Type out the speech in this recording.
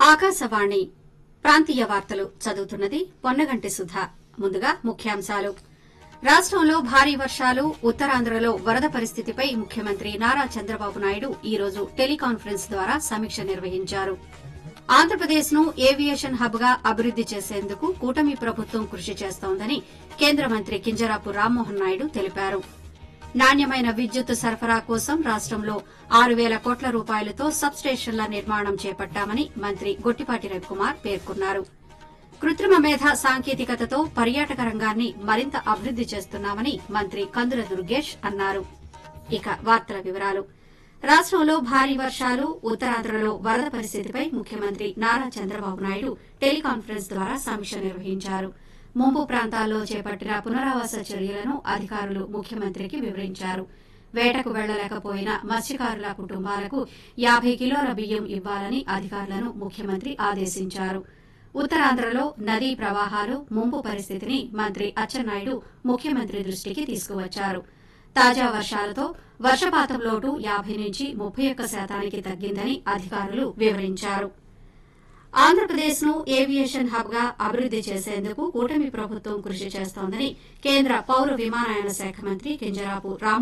ఆకాశవాణి ప్రాంతీయ వార్తలు చదువుతున్నది పొన్నగంటి సుధ ముందుగా ముఖ్యాంశాలు రాష్టంలో భారీ వర్షాలు ఉత్తరాంధ్రలో వరద పరిస్థితిపై ముఖ్యమంత్రి నారా చంద్రబాబు నాయుడు ఈ రోజు టెలికాన్ఫరెన్స్ ద్వారా సమీక్ష నిర్వహించారు ఆంధ్రప్రదేశ్ ను ఏవియేషన్ హబ్ గా అభివృద్ది చేసేందుకు కూటమి ప్రభుత్వం కృషి చేస్తోందని కేంద్ర మంత్రి కింజరాపు రామ్మోహన్ నాయుడు తెలిపారు నాణ్యమైన విద్యుత్ సరఫరా కోసం రాష్టంలో ఆరు పేల కోట్ల రూపాయలతో సబ్ స్టేషన్ల నిర్మాణం చేపట్టామని మంత్రి గొట్టిపాటి రవికుమార్ పేర్కొన్నారు కృత్రిమ మేధ సాంకేతికతతో పర్యాటక రంగాన్ని మరింత అభివృద్ది చేస్తున్నామని మంత్రి కందుల దుర్గేష్ అన్నారు ఇక వార్తల వివరాలు రాష్టంలో భారీ వర్షాలు ఉత్తరాంధ్రలో వరద పరిస్థితిపై ముఖ్యమంత్రి నారా చంద్రబాబు నాయుడు టెలికాన్ఫరెన్స్ ద్వారా సమీక్ష నిర్వహించారు ముంపు ప్రాంతాల్లో చేపట్టిన పునరావాస చర్యలను అధికారులు ముఖ్యమంత్రికి వివరించారు వేటకు వెళ్లలేకపోయిన మత్స్యకారుల కుటుంబాలకు యాబై కిలోల బియ్యం ఇవ్వాలని అధికారులను ముఖ్యమంత్రి ఆదేశించారు ఉత్తరాంధ్రలో నదీ ప్రవాహాలు ముంపు పరిస్థితిని మంత్రి అచ్చెన్నాయుడు ముఖ్యమంత్రి దృష్టికి తీసుకువచ్చారు తాజా వర్షాలతో వర్షపాతం లోటు యాబై నుంచి ముప్పై ఒక్క శాతానికి తగ్గిందని అధికారులు వివరించారు ఆంధ్రప్రదేశ్ ను ఏవియేషన్ హబ్ గా అభివృద్ది చేసేందుకు కూటమి ప్రభుత్వం కృషి చేస్తోందని కేంద్ర పౌర విమానయాన శాఖ మంత్రి కింజరాపు రామ్